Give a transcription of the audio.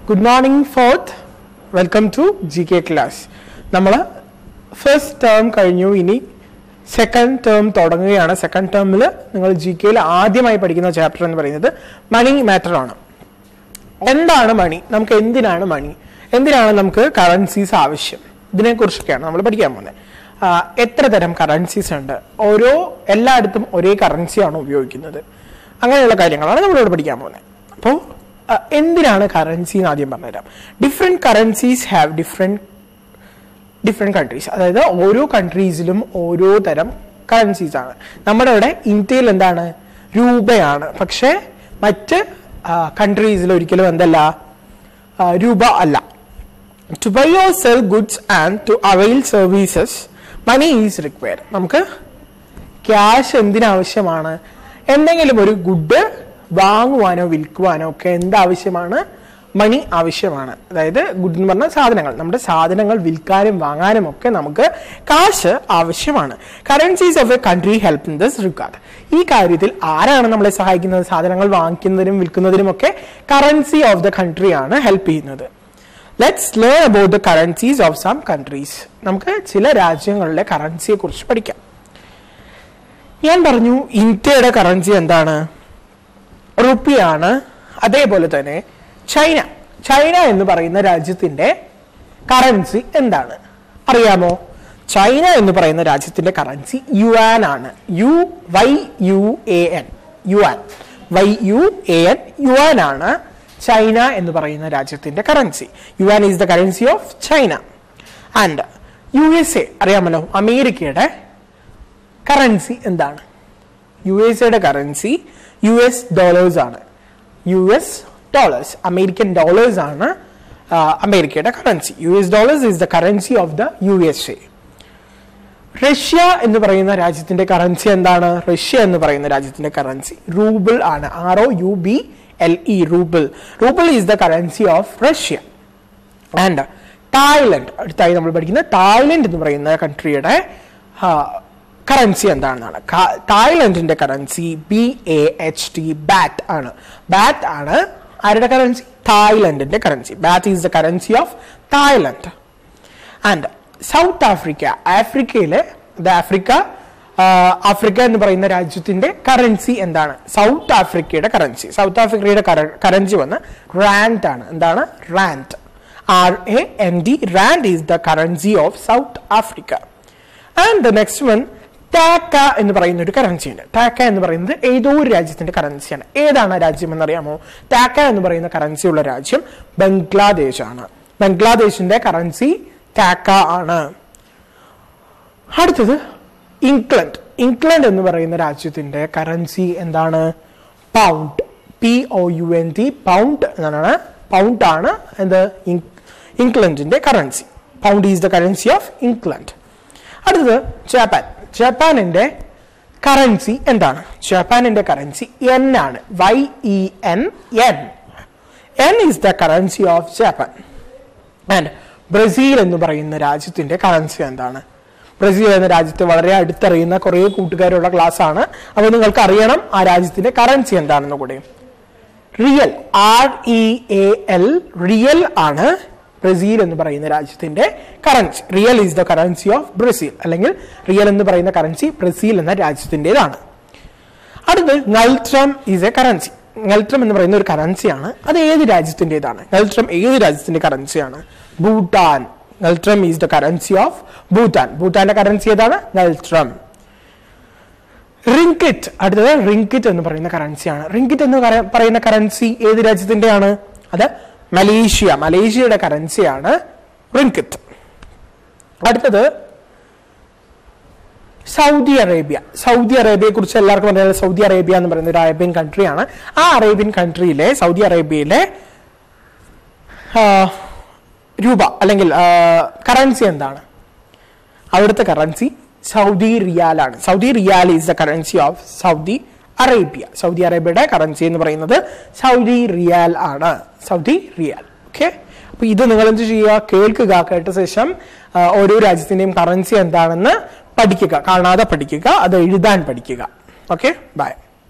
good morning fourth welcome to G K class നമ്മൾ first term കഴിഞ്ഞു ഇനി second term തുടങ്ങുകയാണ് സെക്കൻഡ് ടേമിൽ നിങ്ങൾ ജി കെയിൽ ആദ്യമായി പഠിക്കുന്ന ചാപ്റ്റർ എന്ന് പറയുന്നത് മണി മാറ്റർ ആണ് എന്താണ് മണി നമുക്ക് എന്തിനാണ് മണി എന്തിനാണ് നമുക്ക് കറൻസീസ് ആവശ്യം ഇതിനെക്കുറിച്ചൊക്കെയാണ് നമ്മൾ പഠിക്കാൻ പോകുന്നത് ആ, എത്ര തരം കറൻസീസ് ഉണ്ട് ഓരോ എല്ലായിടത്തും ഒരേ കറൻസിയാണ് ഉപയോഗിക്കുന്നത് അങ്ങനെയുള്ള കാര്യങ്ങളാണ് നമ്മളിവിടെ പഠിക്കാൻ പോകുന്നത് അപ്പോൾ എന്തിനാണ് കറൻസി എന്ന് ആദ്യം പറഞ്ഞുതരാം different currencies have different different countries അതായത് ഓരോ കൺട്രീസിലും ഓരോ തരം കറൻസീസ് ആണ് നമ്മുടെ ഇവിടെ ഇന്ത്യയിൽ എന്താണ് രൂപയാണ് പക്ഷേ മറ്റ് കൺട്രീസിൽ ഒരിക്കലും എന്തല്ല ആ, രൂപ അല്ല to buy or sell goods and to avail services money is require നമുക്ക് ക്യാഷ് എന്തിനാവശ്യമാണ് എന്തെങ്കിലും ഒരു ഗുഡ് വാങ്ങുവാനോ വിൽക്കുവാനോ ഒക്കെ എന്താവശ്യമാണ് മണി ആവശ്യമാണ് അതായത് ഗുഡ് എന്ന് പറഞ്ഞ സാധനങ്ങൾ നമ്മുടെ സാധനങ്ങൾ വിൽക്കാനും വാങ്ങാനും ഒക്കെ നമുക്ക് കാശ് ആവശ്യമാണ് currencies of a country help in this regard ഈ കാര്യത്തിൽ ആരാണ് നമ്മളെ സഹായിക്കുന്നത് സാധനങ്ങൾ വാങ്ങിക്കുന്നതിനും വിൽക്കുന്നതിനും ഒക്കെ കറൻസി ഓഫ് ദ കൺട്രി ആണ് ഹെൽപ്പ് ചെയ്യുന്നത് let's learn about the currencies of some countries നമുക്ക് ചില രാജ്യങ്ങളുടെ കറൻസിയെ കുറിച്ച് പഠിക്കാം ഞാൻ പറഞ്ഞു ഇന്ത്യയുടെ കറൻസി എന്താണ് റുപ്പിയാണ് അതേപോലെ തന്നെ ചൈന ചൈന എന്ന് പറയുന്ന രാജ്യത്തിന്റെ കറൻസി എന്താണ് അറിയാമോ ചൈന എന്ന് പറയുന്ന രാജ്യത്തിന്റെ കറൻസി യുആൻ ആണ് U Y U A N yuan Y U A N yuan ആണ് ചൈന എന്ന് പറയുന്ന രാജ്യത്തിന്റെ currency yuan is the currency of China and U S A അറിയാമല്ലോ അമേരിക്കയുടെ കറൻസി എന്താണ് യു എസ് എയുടെ കറൻസി യു എസ് ഡോളേഴ്സ് ആണ് U S dollars American dollars ആണ് ആ, അമേരിക്കയുടെ currency U S dollars is the currency of the U S A Russia എന്ന് പറയുന്ന രാജ്യത്തിന്റെ കറൻസി എന്താണ് റഷ്യ എന്ന് പറയുന്ന രാജ്യത്തിന്റെ കറൻസി റൂബിൾ ആണ് R O U B L E rouble rouble is the currency of Russia and Thailand അടുത്തായി നമ്മൾ പഠിക്കുന്ന തായ്ലൻഡ് എന്ന് പറയുന്ന കൺട്രിയുടെ കറൻസി എന്താണെന്നാണ് കാ- തായ്ലൻഡിന്റെ currency B A H T baht ആണ് ബാറ്റ് ആണ് ആരുടെ കറൻസി തായ്ലൻഡിന്റെ currency baht is the currency of Thailand and South Africa ആഫ്രിക്കയിലെ ഇത് ആഫ്രിക്ക ആ, ആഫ്രിക്ക എന്ന് പറയുന്ന രാജ്യത്തിന്റെ കറൻസി എന്താണ് സൗത്ത് ആഫ്രിക്കയുടെ കറൻസി സൗത്ത് ആഫ്രിക്കയുടെ കറൻസി വന്ന് റാൻഡ് ആണ് എന്താണ് rand R A N D rand is the currency of South Africa and the next one taka എന്ന് പറയുന്ന ഒരു കറൻസി ഉണ്ട് ടാക്ക എന്ന് പറയുന്നത് ഏതോ ഒരു രാജ്യത്തിന്റെ കറൻസിയാണ് ഏതാണ് ആ രാജ്യം എന്നറിയാമോ ടാക്ക എന്ന് പറയുന്ന കറൻസി ഉള്ള രാജ്യം ബംഗ്ലാദേശ് ആണ് ബംഗ്ലാദേശിന്റെ കറൻസി ടാക്ക ആണ് അടുത്തത് ഇംഗ്ലണ്ട് ഇംഗ്ലണ്ട് എന്ന് പറയുന്ന രാജ്യത്തിന്റെ കറൻസി എന്താണ് pound P O U N T pound എന്നാണ് പൗണ്ട് ആണ് എന്ത് ഇംഗ്- ഇംഗ്ലണ്ടിന്റെ currency pound is the currency of England അടുത്തത് ജപ്പാൻ ജപ്പാനിന്റെ കറൻസി എന്താണ് ജപ്പാനിന്റെ കറൻസി എൻ ആണ് Y E N N yen is the currency of Japan and Brazil എന്ന് പറയുന്ന രാജ്യത്തിന്റെ കറൻസി എന്താണ് ബ്രസീൽ എന്ന രാജ്യത്തെ വളരെ അടുത്തറിയുന്ന കുറേ കൂട്ടുകാരുള്ള ക്ലാസ് ആണ് അപ്പോൾ നിങ്ങൾക്ക് അറിയണം ആ രാജ്യത്തിന്റെ കറൻസി എന്താണെന്ന് കൂടെ real R E A L real ആണ് ബ്രസീൽ എന്ന് പറയുന്ന രാജ്യത്തിന്റെ currency real is the currency of Brazil അല്ലെങ്കിൽ റിയൽ എന്ന് പറയുന്ന കറൻസി ബ്രസീൽ എന്ന രാജ്യത്തിൻ്റെതാണ് അടുത്ത് ngultrum is a currency ngultrum എന്ന് പറയുന്ന ഒരു കറൻസിയാണ് അത് ഏത് രാജ്യത്തിൻ്റെതാണ് നൽട്രം ഏത് രാജ്യത്തിന്റെ കറൻസിയാണ് Bhutan ngultrum is the currency of Bhutan ഭൂട്ടാന്റെ കറൻസി ഏതാണ് നൽട്രം റിങ്കിറ്റ് അടുത്തത് റിങ്കിറ്റ് എന്ന് പറയുന്ന കറൻസിയാണ് റിങ്കിറ്റ് എന്ന് കര- പറയുന്ന കറൻസി ഏത് രാജ്യത്തിന്റെയാണ് അത് മലേഷ്യ മലേഷ്യയുടെ കറൻസിയാണ് റിങ്കിറ്റ് അടുത്തത് സൗദി അറേബ്യ സൗദി അറേബ്യയെ കുറിച്ച് എല്ലാവർക്കും അറിയാം സൗദി അറേബ്യ എന്ന് പറയുന്ന ഒരു അറേബ്യൻ കൺട്രിയാണ് ആ അറേബ്യൻ കൺട്രിയിലെ സൗദി അറേബ്യയിലെ ആ, രൂപ അല്ലെങ്കിൽ കറൻസി എന്താണ് അവിടുത്തെ കറൻസി സൗദി റിയാലാണ് Saudi riyal is the currency of Saudi Arabia Saudi അറേബ്യയുടെ കറൻസി എന്ന് പറയുന്നത് സൗദി റിയാൽ ആണ് സൗദി റിയാൽ ഓക്കെ അപ്പൊ ഇത് നിങ്ങൾ എന്ത് ചെയ്യുക കേൾക്കുക കേട്ട ശേഷം ആ, ഓരോ രാജ്യത്തിന്റെയും കറൻസി എന്താണെന്ന് പഠിക്കുക കാണാതെ പഠിക്കുക അത് എഴുതാൻ പഠിക്കുക ഓക്കെ ബൈ